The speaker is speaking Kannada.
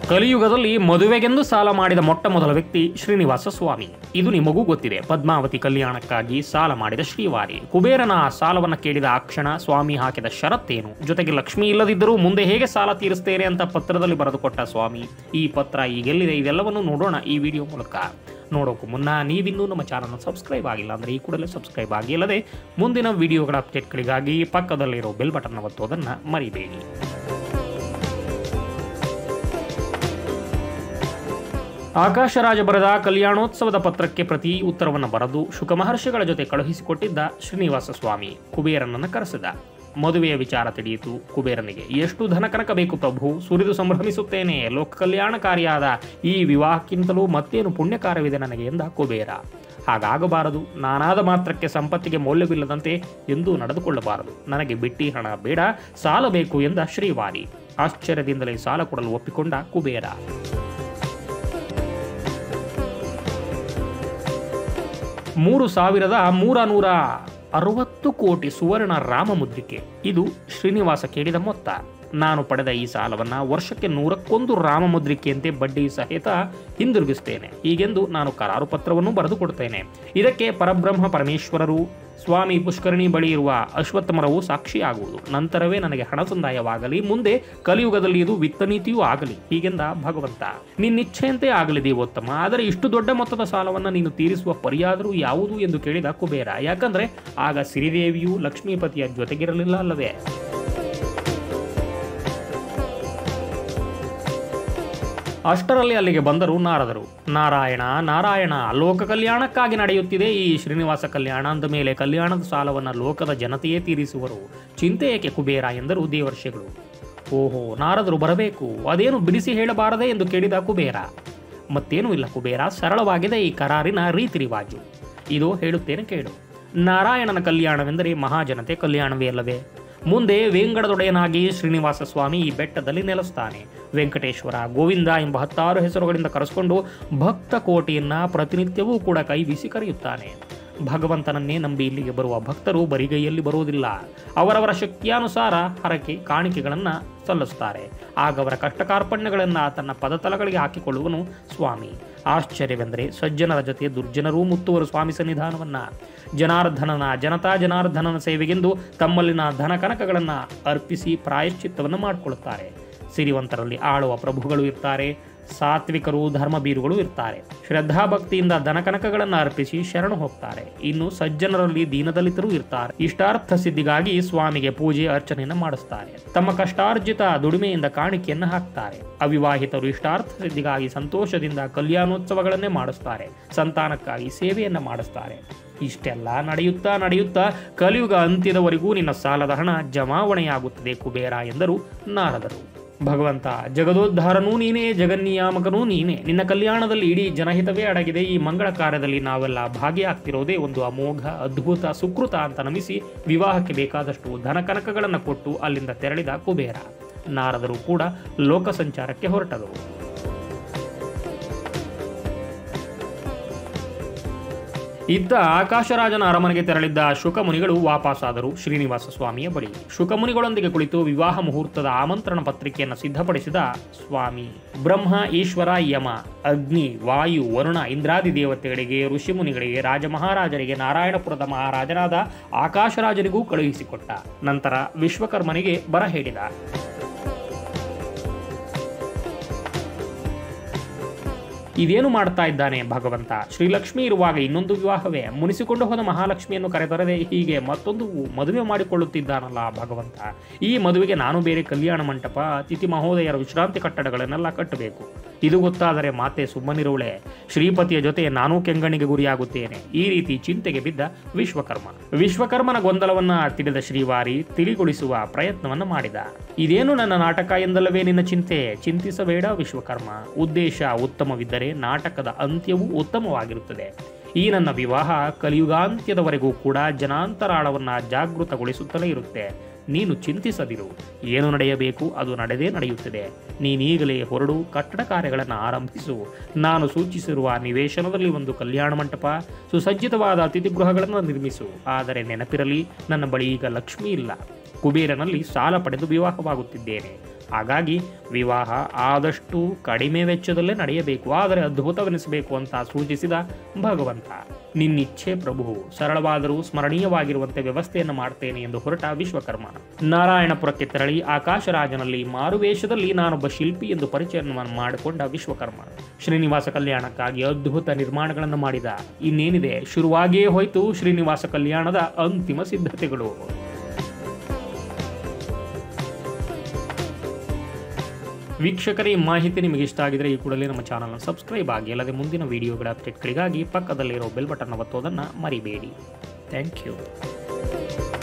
ಕಲಿಯುಗದಲ್ಲಿ ಮದುವೆಗೆಂದು ಸಾಲ ಮಾಡಿದ ಮೊಟ್ಟ ಮೊದಲ ವ್ಯಕ್ತಿ ಶ್ರೀನಿವಾಸ ಸ್ವಾಮಿ ಇದು ನಿಮಗೂ ಗೊತ್ತಿದೆ ಪದ್ಮಾವತಿ ಕಲ್ಯಾಣಕ್ಕಾಗಿ ಸಾಲ ಮಾಡಿದ ಶ್ರೀವಾರಿ ಕುಬೇರನ ಸಾಲವನ್ನ ಕೇಳಿದ ಆ ಕ್ಷಣ ಸ್ವಾಮಿ ಹಾಕಿದ ಷರತ್ತೇನು ಜೊತೆಗೆ ಲಕ್ಷ್ಮಿ ಇಲ್ಲದಿದ್ದರೂ ಮುಂದೆ ಹೇಗೆ ಸಾಲ ತೀರಿಸ್ತೇನೆ ಅಂತ ಪತ್ರದಲ್ಲಿ ಬರೆದುಕೊಟ್ಟ ಸ್ವಾಮಿ ಈ ಪತ್ರ ಈಗೆಲ್ಲಿದೆ ಇದೆಲ್ಲವನ್ನು ನೋಡೋಣ ಈ ವಿಡಿಯೋ ಮೂಲಕ ನೋಡೋಕ್ಕೂ ಮುನ್ನ ನೀವಿನ್ನೂ ನಮ್ಮ ಚಾನಲ್ ಸಬ್ಸ್ಕ್ರೈಬ್ ಆಗಿಲ್ಲ ಅಂದರೆ ಈ ಕೂಡಲೇ ಸಬ್ಸ್ಕ್ರೈಬ್ ಆಗಿ ಅಲ್ಲದೆ ಮುಂದಿನ ವಿಡಿಯೋಗಳ ಅಪ್ಡೇಟ್ಗಳಿಗಾಗಿ ಪಕ್ಕದಲ್ಲಿರೋ ಬೆಲ್ ಬಟನ್ ಒತ್ತೋದನ್ನು ಮರಿಬೇಡಿ ಆಕಾಶರಾಜ ಬರೆದ ಕಲ್ಯಾಣೋತ್ಸವದ ಪತ್ರಕ್ಕೆ ಪ್ರತಿ ಉತ್ತರವನ್ನು ಬರೆದು ಶುಕ ಮಹರ್ಷಿಗಳ ಜೊತೆ ಕಳುಹಿಸಿಕೊಟ್ಟಿದ್ದ ಶ್ರೀನಿವಾಸ ಸ್ವಾಮಿ ಕುಬೇರನನ್ನು ಕರೆಸಿದ ಮದುವೆಯ ವಿಚಾರ ತಿಳಿಯಿತು ಕುಬೇರನಿಗೆ ಎಷ್ಟು ಧನಕನಕ ಬೇಕು ಪ್ರಭು ಸುರಿದು ಸಂಭ್ರಮಿಸುತ್ತೇನೆ ಲೋಕ ಕಲ್ಯಾಣಕಾರಿಯಾದ ಈ ವಿವಾಹಕ್ಕಿಂತಲೂ ಮತ್ತೇನು ಪುಣ್ಯ ಕಾರ್ಯವಿದೆ ನನಗೆ ಎಂದ ಕುಬೇರ ಹಾಗಾಗಬಾರದು ನಾನಾದ ಮಾತ್ರಕ್ಕೆ ಸಂಪತ್ತಿಗೆ ಮೌಲ್ಯವಿಲ್ಲದಂತೆ ಎಂದೂ ನಡೆದುಕೊಳ್ಳಬಾರದು ನನಗೆ ಬಿಟ್ಟಿ ಹಣ ಬೇಡ ಸಾಲ ಬೇಕು ಎಂದ ಶ್ರೀವಾರಿ ಆಶ್ಚರ್ಯದಿಂದಲೇ ಸಾಲ ಕೊಡಲು ಒಪ್ಪಿಕೊಂಡ ಕುಬೇರ ಮೂರು ಸಾವಿರದ ಮೂರ ನೂರ ಅರವತ್ತು ಕೋಟಿ ಸುವರ್ಣ ರಾಮ ಮುದ್ರಿಕೆ ಇದು ಶ್ರೀನಿವಾಸ ಕೇಳಿದ ಮೊತ್ತ ನಾನು ಪಡೆದ ಈ ಸಾಲವನ್ನ ವರ್ಷಕ್ಕೆ ನೂರಕ್ಕೊಂದು ರಾಮ ಮುದ್ರಿಕೆಯಂತೆ ಬಡ್ಡಿ ಸಹಿತ ಹಿಂದಿರುಗಿಸ್ತೇನೆ ಹೀಗೆಂದು ನಾನು ಕರಾರು ಪತ್ರವನ್ನು ಬರೆದುಕೊಡ್ತೇನೆ ಇದಕ್ಕೆ ಪರಬ್ರಹ್ಮ ಪರಮೇಶ್ವರರು ಸ್ವಾಮಿ ಪುಷ್ಕರಣಿ ಬಳಿ ಇರುವ ಅಶ್ವತ್ಥಮರವು ಸಾಕ್ಷಿಯಾಗುವುದು ನಂತರವೇ ನನಗೆ ಹಣ ಸಂದಾಯವಾಗಲಿ ಮುಂದೆ ಕಲಿಯುಗದಲ್ಲಿ ಇದು ವಿತ್ತನೀತಿಯೂ ಆಗಲಿ ಹೀಗೆಂದ ಭಗವಂತ ನಿನ್ನಿಚ್ಛೆಯಂತೆ ಆಗಲಿ ದೇವೋತ್ತಮ ಆದರೆ ಇಷ್ಟು ದೊಡ್ಡ ಮೊತ್ತದ ಸಾಲವನ್ನು ನೀನು ತೀರಿಸುವ ಪರಿಯಾದರೂ ಯಾವುದು ಎಂದು ಕೇಳಿದ ಕುಬೇರ ಯಾಕಂದ್ರೆ ಆಗ ಸಿರಿದೇವಿಯು ಲಕ್ಷ್ಮೀಪತಿಯ ಜೊತೆಗಿರಲಿಲ್ಲ ಅಲ್ಲವೇ ಅಷ್ಟರಲ್ಲಿ ಅಲ್ಲಿಗೆ ಬಂದರು ನಾರದರು ನಾರಾಯಣ ನಾರಾಯಣ ಲೋಕ ಕಲ್ಯಾಣಕ್ಕಾಗಿ ನಡೆಯುತ್ತಿದೆ ಈ ಶ್ರೀನಿವಾಸ ಕಲ್ಯಾಣ ಅಂದ ಮೇಲೆ ಕಲ್ಯಾಣದ ಸಾಲವನ್ನು ಲೋಕದ ಜನತೆಯೇ ತೀರಿಸುವರು ಚಿಂತೆ ಏಕೆ ಕುಬೇರ ಎಂದರು ದೇವರ್ಷಿಗಳು ಓಹೋ ನಾರದರು ಬರಬೇಕು ಅದೇನು ಬಿಡಿಸಿ ಹೇಳಬಾರದೆ ಎಂದು ಕೇಳಿದ ಕುಬೇರ ಮತ್ತೇನೂ ಇಲ್ಲ ಕುಬೇರ ಸರಳವಾಗಿದೆ ಈ ಕರಾರಿನ ರೀತಿ ರಿವಾಜು ಇದು ಹೇಳುತ್ತೇನೆ ಕೇಳು ನಾರಾಯಣನ ಕಲ್ಯಾಣವೆಂದರೆ ಮಹಾಜನತೆ ಕಲ್ಯಾಣವೇ ಅಲ್ಲವೇ ಮುಂದೆ ವೇಂಗಡದೊಡೆಯನಾಗಿ ಶ್ರೀನಿವಾಸ ಸ್ವಾಮಿ ಈ ಬೆಟ್ಟದಲ್ಲಿ ನೆಲೆಸ್ತಾನೆ ವೆಂಕಟೇಶ್ವರ ಗೋವಿಂದ ಎಂಬ ಹತ್ತಾರು ಹೆಸರುಗಳಿಂದ ಕರೆಸಿಕೊಂಡು ಭಕ್ತ ಕೋಟಿಯನ್ನ ಪ್ರತಿನಿತ್ಯವೂ ಕೂಡ ಕೈ ಬೀಸಿ ಕರೆಯುತ್ತಾನೆ ಭಗವಂತನನ್ನೇ ನಂಬಿ ಇಲ್ಲಿಗೆ ಬರುವ ಭಕ್ತರು ಬರಿಗೈಯಲ್ಲಿ ಬರುವುದಿಲ್ಲ ಅವರವರ ಶಕ್ತಿಯಾನುಸಾರ ಹರಕೆ ಕಾಣಿಕೆಗಳನ್ನು ಸಲ್ಲಿಸುತ್ತಾರೆ ಆಗ ಅವರ ಕಷ್ಟ ಕಾರ್ಪಣ್ಯಗಳನ್ನು ತನ್ನ ಪದತಲಗಳಿಗೆ ಹಾಕಿಕೊಳ್ಳುವನು ಸ್ವಾಮಿ ಆಶ್ಚರ್ಯವೆಂದರೆ ಸಜ್ಜನರ ಜೊತೆ ದುರ್ಜನರೂ ಮುತ್ತುವರು ಸ್ವಾಮಿ ಸನ್ನಿಧಾನವನ್ನ ಜನಾರ್ದನನ ಜನತಾ ಜನಾರ್ದನನ ಸೇವೆಗೆಂದು ತಮ್ಮಲ್ಲಿನ ಧನ ಕನಕಗಳನ್ನು ಅರ್ಪಿಸಿ ಪ್ರಾಯಶ್ಚಿತ್ತವನ್ನು ಮಾಡಿಕೊಳ್ಳುತ್ತಾರೆ ಸಿರಿವಂತರಲ್ಲಿ ಆಳುವ ಪ್ರಭುಗಳು ಇರ್ತಾರೆ ಸಾತ್ವಿಕರು ಧರ್ಮಬೀರುಗಳು ಇರ್ತಾರೆ ಶ್ರದ್ಧಾಭಕ್ತಿಯಿಂದ ದನಕನಕಗಳನ್ನು ಅರ್ಪಿಸಿ ಶರಣು ಹೋಗ್ತಾರೆ ಇನ್ನು ಸಜ್ಜನರಲ್ಲಿ ದೀನದಲಿತರು ಇರ್ತಾರೆ ಇಷ್ಟಾರ್ಥ ಸಿದ್ಧಿಗಾಗಿ ಸ್ವಾಮಿಗೆ ಪೂಜೆ ಅರ್ಚನೆಯನ್ನು ಮಾಡಿಸ್ತಾರೆ ತಮ್ಮ ಕಷ್ಟಾರ್ಜಿತ ದುಡಿಮೆಯಿಂದ ಕಾಣಿಕೆಯನ್ನು ಹಾಕ್ತಾರೆ ಅವಿವಾಹಿತರು ಇಷ್ಟಾರ್ಥ ಸಿದ್ಧಿಗಾಗಿ ಸಂತೋಷದಿಂದ ಕಲ್ಯಾಣೋತ್ಸವಗಳನ್ನೇ ಮಾಡಿಸ್ತಾರೆ ಸಂತಾನಕ್ಕಾಗಿ ಸೇವೆಯನ್ನು ಮಾಡಿಸ್ತಾರೆ ಇಷ್ಟೆಲ್ಲ ನಡೆಯುತ್ತಾ ನಡೆಯುತ್ತಾ ಕಲಿಯುಗ ಅಂತ್ಯದವರೆಗೂ ನಿನ್ನ ಸಾಲದ ಹಣ ಜಮಾವಣೆಯಾಗುತ್ತದೆ ಕುಬೇರ ಎಂದರು ನಾರದರು ಭಗವಂತ ಜಗದೋದ್ಧಾರನೂ ನೀನೇ ಜಗನ್ನಿಯಾಮಕನೂ ನೀನೇ ನಿನ್ನ ಕಲ್ಯಾಣದಲ್ಲಿ ಇಡೀ ಜನಹಿತವೇ ಅಡಗಿದೆ ಈ ಮಂಗಳ ಕಾರ್ಯದಲ್ಲಿ ನಾವೆಲ್ಲ ಭಾಗಿಯಾಗ್ತಿರೋದೇ ಒಂದು ಅಮೋಘ ಅದ್ಭುತ ಸುಕೃತ ಅಂತ ನಮಿಸಿ ವಿವಾಹಕ್ಕೆ ಬೇಕಾದಷ್ಟು ಧನಕನಕಗಳನ್ನು ಕೊಟ್ಟು ಅಲ್ಲಿಂದ ತೆರಳಿದ ಕುಬೇರ ನಾರದರು ಕೂಡ ಲೋಕ ಸಂಚಾರಕ್ಕೆ ಹೊರಟರು ಇತ್ತ ಆಕಾಶರಾಜನ ಅರಮನೆಗೆ ತೆರಳಿದ್ದ ಶುಕಮುನಿಗಳು ವಾಪಸ್ಸಾದರು ಶ್ರೀನಿವಾಸ ಸ್ವಾಮಿಯ ಬಳಿ ಶುಕಮುನಿಗಳೊಂದಿಗೆ ಕುಳಿತು ವಿವಾಹ ಮುಹೂರ್ತದ ಆಮಂತ್ರಣ ಪತ್ರಿಕೆಯನ್ನು ಸಿದ್ಧಪಡಿಸಿದ ಸ್ವಾಮಿ ಬ್ರಹ್ಮ ಈಶ್ವರ ಯಮ ಅಗ್ನಿ ವಾಯು ವರುಣ ಇಂದ್ರಾದಿ ದೇವತೆಗಳಿಗೆ ಋಷಿಮುನಿಗಳಿಗೆ ರಾಜಮಹಾರಾಜರಿಗೆ ನಾರಾಯಣಪುರದ ಮಹಾರಾಜನಾದ ಆಕಾಶರಾಜನಿಗೂ ಕಳುಹಿಸಿಕೊಟ್ಟ ನಂತರ ವಿಶ್ವಕರ್ಮನಿಗೆ ಬರ ಹೇಳಿದ ಇದೇನು ಮಾಡ್ತಾ ಇದ್ದಾನೆ ಭಗವಂತ ಶ್ರೀಲಕ್ಷ್ಮಿ ಇರುವಾಗ ಇನ್ನೊಂದು ವಿವಾಹವೇ ಮುನಿಸಿಕೊಂಡು ಹೋದ ಮಹಾಲಕ್ಷ್ಮಿಯನ್ನು ಕರೆತರದೆ ಹೀಗೆ ಮತ್ತೊಂದು ಮದುವೆ ಮಾಡಿಕೊಳ್ಳುತ್ತಿದ್ದಾನಲ್ಲ ಭಗವಂತ ಈ ಮದುವೆಗೆ ನಾನು ಬೇರೆ ಕಲ್ಯಾಣ ಮಂಟಪ ಅತಿಥಿ ಮಹೋದಯರ ವಿಶ್ರಾಂತಿ ಕಟ್ಟಡಗಳನ್ನೆಲ್ಲ ಕಟ್ಟಬೇಕು ಇದು ಗೊತ್ತಾದರೆ ಮಾತೆ ಸುಮ್ಮನಿರುವಳೆ ಶ್ರೀಪತಿಯ ಜೊತೆ ನಾನೂ ಕೆಂಗಣಿಗೆ ಗುರಿಯಾಗುತ್ತೇನೆ ಈ ರೀತಿ ಚಿಂತೆಗೆ ಬಿದ್ದ ವಿಶ್ವಕರ್ಮ ವಿಶ್ವಕರ್ಮನ ಗೊಂದಲವನ್ನ ತಿಳಿದ ಶ್ರೀವಾರಿ ತಿಳಿಗೊಳಿಸುವ ಪ್ರಯತ್ನವನ್ನ ಮಾಡಿದ ಇದೇನು ನನ್ನ ನಾಟಕ ಎಂದಲ್ಲವೇ ನಿನ್ನ ಚಿಂತೆ ಚಿಂತಿಸಬೇಡ ವಿಶ್ವಕರ್ಮ ಉದ್ದೇಶ ಉತ್ತಮವಿದ್ದರೆ ನಾಟಕದ ಅಂತ್ಯವೂ ಉತ್ತಮವಾಗಿರುತ್ತದೆ ಈ ನನ್ನ ವಿವಾಹ ಕಲಿಯುಗಾಂತ್ಯದವರೆಗೂ ಕೂಡ ಜನಾಂತರಾಳವನ್ನ ಜಾಗೃತಗೊಳಿಸುತ್ತಲೇ ಇರುತ್ತೆ ನೀನು ಚಿಂತಿಸದಿರು ಏನು ನಡೆಯಬೇಕು ಅದು ನಡೆದೇ ನಡೆಯುತ್ತದೆ ನೀನೀಗಲೇ ಹೊರಡು ಕಟ್ಟಡ ಕಾರ್ಯಗಳನ್ನು ಆರಂಭಿಸು ನಾನು ಸೂಚಿಸಿರುವ ನಿವೇಶನದಲ್ಲಿ ಒಂದು ಕಲ್ಯಾಣ ಮಂಟಪ ಸುಸಜ್ಜಿತವಾದ ಅತಿಥಿ ಗೃಹಗಳನ್ನು ನಿರ್ಮಿಸು ಆದರೆ ನೆನಪಿರಲಿ ನನ್ನ ಬಳಿ ಈಗ ಲಕ್ಷ್ಮಿ ಇಲ್ಲ ಕುಬೇರನಲ್ಲಿ ಸಾಲ ಪಡೆದು ವಿವಾಹವಾಗುತ್ತಿದ್ದೇನೆ ಹಾಗಾಗಿ ವಿವಾಹ ಆದಷ್ಟು ಕಡಿಮೆ ವೆಚ್ಚದಲ್ಲೇ ನಡೆಯಬೇಕು ಆದರೆ ಅದ್ಭುತವೆನಿಸಬೇಕು ಅಂತ ಸೂಚಿಸಿದ ಭಗವಂತ ನಿನ್ನಿಚ್ಛೆ ಪ್ರಭು ಸರಳವಾದರೂ ಸ್ಮರಣೀಯವಾಗಿರುವಂತೆ ವ್ಯವಸ್ಥೆಯನ್ನು ಮಾಡ್ತೇನೆ ಎಂದು ಹೊರಟ ವಿಶ್ವಕರ್ಮ ನಾರಾಯಣಪುರಕ್ಕೆ ತೆರಳಿ ಆಕಾಶರಾಜನಲ್ಲಿ ಮಾರುವೇಷದಲ್ಲಿ ನಾನೊಬ್ಬ ಶಿಲ್ಪಿ ಎಂದು ಪರಿಚಯವನ್ನು ಮಾಡಿಕೊಂಡ ವಿಶ್ವಕರ್ಮ ಶ್ರೀನಿವಾಸ ಕಲ್ಯಾಣಕ್ಕಾಗಿ ಅದ್ಭುತ ನಿರ್ಮಾಣಗಳನ್ನು ಮಾಡಿದ ಇನ್ನೇನಿದೆ ಶುರುವಾಗಿಯೇ ಹೋಯಿತು ಶ್ರೀನಿವಾಸ ಕಲ್ಯಾಣದ ಅಂತಿಮ ಸಿದ್ಧತೆಗಳು ವೀಕ್ಷಕರೇ ಈ ಮಾಹಿತಿ ನಿಮಗೆ ಇಷ್ಟ ಆಗಿದ್ರೆ ಈ ಕೂಡಲೇ ನಮ್ಮ ಚಾನಲ್ನ ಸಬ್ಸ್ಕ್ರೈಬ್ ಆಗಿ ಅಲ್ಲದೆ ಮುಂದಿನ ವಿಡಿಯೋಗಳ ಅಪ್ಡೇಟ್ಗಳಿಗಾಗಿ ಪಕ್ಕದಲ್ಲಿರೋ ಬೆಲ್ ಬಟನ್ ಒತ್ತೋದನ್ನು ಮರಿಬೇಡಿ ಥ್ಯಾಂಕ್ ಯು